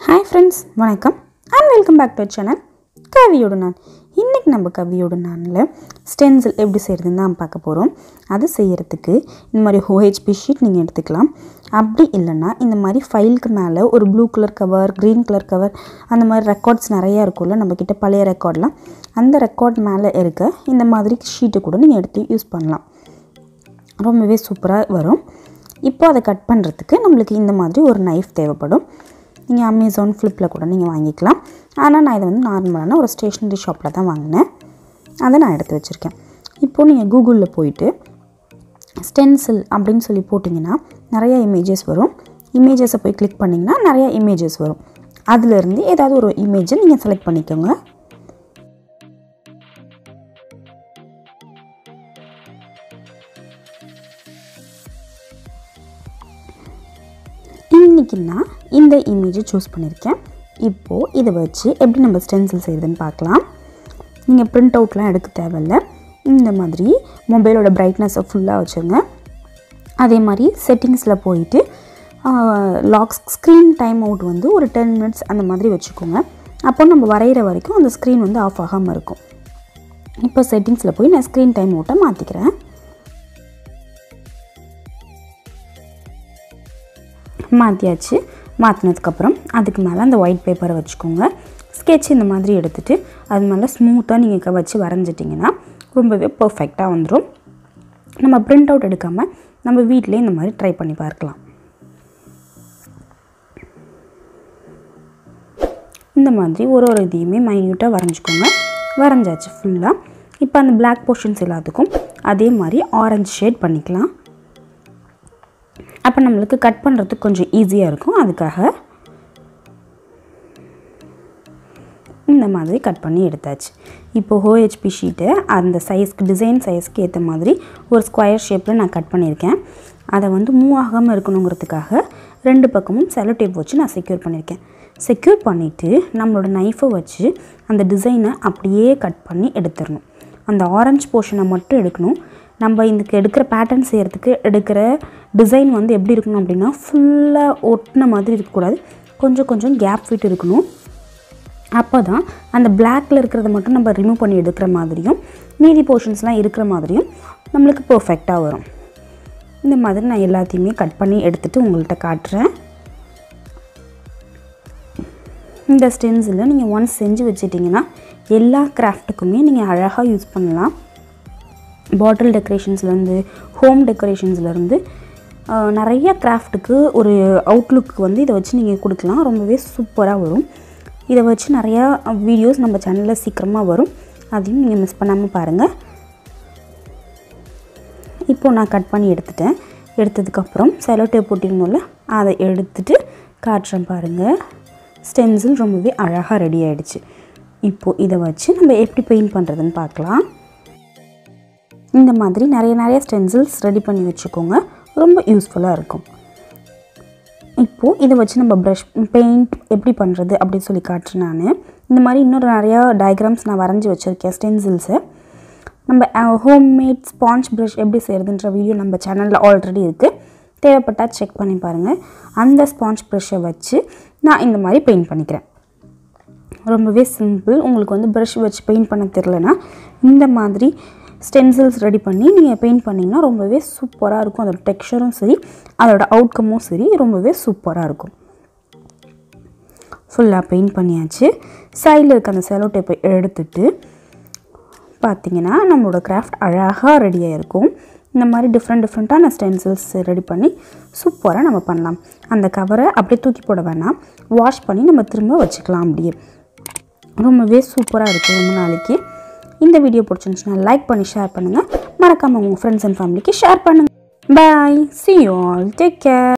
hi friends வணக்கம் and welcome back to channel கவியோடு நான் இன்றைக்கி நம்ம கவியோடு நானில் ஸ்டென்சில் எப்படி செய்கிறதுன்னு தான் பார்க்க போகிறோம் அது செய்கிறதுக்கு இந்த மாதிரி ஓஹெச்பி ஷீட் நீங்கள் எடுத்துக்கலாம் அப்படி இல்லைன்னா இந்த மாதிரி ஃபைலுக்கு மேலே ஒரு blue colour cover green colour cover அந்த மாதிரி ரெக்கார்ட்ஸ் நிறையா இருக்கும்ல நம்மக்கிட்ட பழைய ரெக்கார்ட்லாம் அந்த ரெக்கார்ட் மேலே இருக்க இந்த மாதிரி ஷீட்டை கூட நீங்கள் எடுத்து யூஸ் பண்ணலாம் ரொம்பவே சூப்பராக வரும் இப்போ அதை கட் பண்ணுறதுக்கு நம்மளுக்கு இந்த மாதிரி ஒரு நைஃப் தேவைப்படும் நீங்கள் அமேசான் ஃப்ளிப்பில் கூட நீங்கள் வாங்கிக்கலாம் ஆனால் நான் இதை வந்து நார்மலான ஒரு ஸ்டேஷ்னரி ஷாப்பில் தான் வாங்கினேன் அதை நான் எடுத்து வச்சுருக்கேன் இப்போது நீங்கள் கூகுளில் போயிட்டு ஸ்டென்சில் அப்படின்னு சொல்லி போட்டிங்கன்னா நிறையா இமேஜஸ் வரும் இமேஜஸை போய் கிளிக் பண்ணிங்கன்னா நிறையா இமேஜஸ் வரும் அதிலிருந்து ஏதாவது ஒரு இமேஜை நீங்கள் செலக்ட் பண்ணிக்கோங்க இன்றைக்கி நான் இந்த இமேஜை சூஸ் பண்ணியிருக்கேன் இப்போது இதை வச்சு எப்படி நம்ம ஸ்டென்சில் செய்யுதுன்னு பார்க்கலாம் நீங்கள் பிரிண்ட் அவுட்லாம் எடுக்க தேவையில்ல இந்த மாதிரி மொபைலோட பிரைட்னஸை ஃபுல்லாக வச்சுருங்க அதே மாதிரி செட்டிங்ஸில் போயிட்டு லாக்ஸ் ஸ்க்ரீன் டைம் அவுட் வந்து ஒரு டென் மினிட்ஸ் அந்த மாதிரி வச்சுக்கோங்க அப்போ நம்ம வரைகிற வரைக்கும் அந்த ஸ்க்ரீன் வந்து ஆஃப் ஆகாமல் இருக்கும் இப்போ செட்டிங்ஸில் போய் நான் ஸ்க்ரீன் டைம் அவுட்டை மாற்றிக்கிறேன் மாற்றியாச்சு மாற்றினதுக்கப்புறம் அதுக்கு மேலே அந்த ஒயிட் பேப்பரை வச்சுக்கோங்க ஸ்கெட்ச் இந்த மாதிரி எடுத்துகிட்டு அது மேலே ஸ்மூத்தாக நீங்கள் வச்சு வரைஞ்சிட்டிங்கன்னா ரொம்பவே பர்ஃபெக்டாக வந்துடும் நம்ம பிரிண்ட் அவுட் எடுக்காமல் நம்ம வீட்டிலே இந்த மாதிரி ட்ரை பண்ணி பார்க்கலாம் இந்த மாதிரி ஒரு ஒரு இதையுமே மைன்யூட்டாக வரைஞ்சிக்கோங்க வரைஞ்சாச்சு ஃபுல்லாக இப்போ அந்த பிளாக் போர்ஷன்ஸ் எல்லாத்துக்கும் அதே மாதிரி ஆரஞ்சு ஷேட் பண்ணிக்கலாம் அப்போ நம்மளுக்கு கட் பண்ணுறதுக்கு கொஞ்சம் ஈஸியாக இருக்கும் அதுக்காக இந்த மாதிரி கட் பண்ணி எடுத்தாச்சு இப்போ ஓஹெச்பி ஷீட்டை அந்த சைஸ்க்கு டிசைன் சைஸ்க்கு ஏற்ற மாதிரி ஒரு ஸ்கொயர் ஷேப்பில் நான் கட் பண்ணியிருக்கேன் அதை வந்து மூவ் ஆகாமல் இருக்கணுங்கிறதுக்காக ரெண்டு பக்கமும் செலோ டேப் வச்சு நான் செக்யூர் பண்ணியிருக்கேன் செக்யூர் பண்ணிவிட்டு நம்மளோட நைஃபை வச்சு அந்த டிசைனை அப்படியே கட் பண்ணி எடுத்துடணும் அந்த ஆரஞ்சு போர்ஷனை மட்டும் எடுக்கணும் நம்ம இதுக்கு எடுக்கிற பேட்டர்ன் செய்கிறதுக்கு எடுக்கிற டிசைன் வந்து எப்படி இருக்கணும் அப்படின்னா ஃபுல்லாக ஒட்டின மாதிரி இருக்கக்கூடாது கொஞ்சம் கொஞ்சம் கேப் ஃபிட் இருக்கணும் அப்போ தான் அந்த பிளாக்கில் இருக்கிறத மட்டும் நம்ம ரிமூவ் பண்ணி எடுக்கிற மாதிரியும் மீதி போர்ஷன்ஸ்லாம் இருக்கிற மாதிரியும் நம்மளுக்கு பர்ஃபெக்டாக வரும் இந்த மாதிரி நான் எல்லாத்தையுமே கட் பண்ணி எடுத்துகிட்டு உங்கள்கிட்ட காட்டுறேன் இந்த ஸ்டென்ஸில் நீங்கள் ஒன்ஸ் செஞ்சு வச்சிட்டிங்கன்னா எல்லா கிராஃப்ட்டுக்குமே நீங்கள் அழகாக யூஸ் பண்ணலாம் பாட்டில் டெக்கரேஷன்ஸ்லேருந்து ஹோம் டெக்கரேஷன்ஸ்லேருந்து நிறைய கிராஃப்ட்டுக்கு ஒரு அவுட்லுக் வந்து இதை வச்சு நீங்கள் கொடுக்கலாம் ரொம்பவே சூப்பராக வரும் இதை வச்சு நிறையா வீடியோஸ் நம்ம சேனலில் சீக்கிரமாக வரும் அதையும் நீங்கள் மிஸ் பண்ணாமல் பாருங்கள் இப்போது நான் கட் பண்ணி எடுத்துட்டேன் எடுத்ததுக்கப்புறம் செலோ டேப் போட்டிருந்தோம்ல அதை எடுத்துட்டு காட்டுறேன் பாருங்கள் ஸ்டென்சில் ரொம்பவே அழகாக ரெடி ஆகிடுச்சு இப்போது இதை வச்சு நம்ம எப்படி பெயிண்ட் பண்ணுறதுன்னு பார்க்கலாம் இந்த மாதிரி நிறைய நிறைய ஸ்டென்சில்ஸ் ரெடி பண்ணி வச்சுக்கோங்க ரொம்ப யூஸ்ஃபுல்லாக இருக்கும் இப்போது இதை வச்சு நம்ம ப்ரஷ் பெயிண்ட் எப்படி பண்ணுறது அப்படின்னு சொல்லி காட்டுறேன் நான் இந்த மாதிரி இன்னொரு நிறையா டயக்ராம்ஸ் நான் வரைஞ்சி வச்சுருக்கேன் ஸ்டென்சில்ஸை நம்ம ஹோம்மேட் ஸ்பாஞ்ச் ப்ரஷ் எப்படி செய்கிறதுன்ற வீடியோ நம்ம சேனலில் ஆல்ரெடி இருக்குது தேவைப்பட்டால் செக் பண்ணி பாருங்கள் அந்த ஸ்பாஞ்ச் ப்ரஷ்ஷை வச்சு நான் இந்த மாதிரி பெயிண்ட் பண்ணிக்கிறேன் ரொம்பவே சிம்பிள் உங்களுக்கு வந்து ப்ரஷ் வச்சு பெயிண்ட் பண்ண தெரிலனா இந்த மாதிரி ஸ்டென்சில்ஸ் ரெடி பண்ணி நீங்கள் பெயிண்ட் பண்ணிங்கன்னா ரொம்பவே சூப்பராக இருக்கும் அதோட டெக்ஸ்சரும் சரி அதோட அவுட்கமும் சரி ரொம்பவே சூப்பராக இருக்கும் ஃபுல்லாக பெயிண்ட் பண்ணியாச்சு சைடில் இருக்க அந்த செலோ டேப்பை எடுத்துட்டு பார்த்திங்கன்னா நம்மளோட கிராஃப்ட் அழகாக ரெடியாக இருக்கும் இந்த மாதிரி டிஃப்ரெண்ட் டிஃப்ரெண்ட்டான ஸ்டென்சில்ஸ் ரெடி பண்ணி சூப்பராக நம்ம பண்ணலாம் அந்த கவரை அப்படியே தூக்கி போட வேணாம் வாஷ் பண்ணி நம்ம திரும்ப வச்சுக்கலாம் அப்படியே ரொம்பவே சூப்பராக இருக்கும் ரொம்ப நாளைக்கு இந்த வீடியோ பிடிச்சிருந்துச்சுன்னா லைக் பண்ணி ஷேர் பண்ணுங்கள் மறக்காமல் உங்கள் ஃப்ரெண்ட்ஸ் அண்ட் ஃபேமிலிக்கு ஷேர் பண்ணுங்கள் bye see you all take care